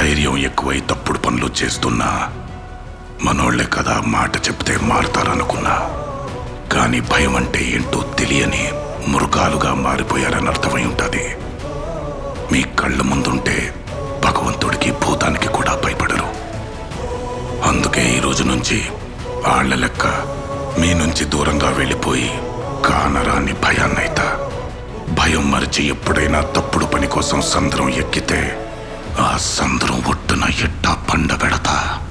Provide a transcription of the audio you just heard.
ధైర్యం ఎక్కువై తప్పుడు పనులు చేస్తున్నా మనోళ్లే కదా మాట చెప్తే మారతారనుకున్నా కానీ భయం అంటే ఏంటో తెలియని మృగాలుగా మారిపోయారని అర్థమై ఉంటుంది మీ కళ్ళ ముందుంటే భగవంతుడికి భూతానికి కూడా భయపడరు అందుకే ఈ రోజు నుంచి ఆళ్ల లెక్క మీ నుంచి దూరంగా వెళ్ళిపోయి కానరాని భయాన్నైతా భయం మరిచి ఎప్పుడైనా తప్పుడు పని కోసం సంద్రం ఎక్కితే ఆ సంద్రం ఒట్టున ఎట్టా పండబెడతా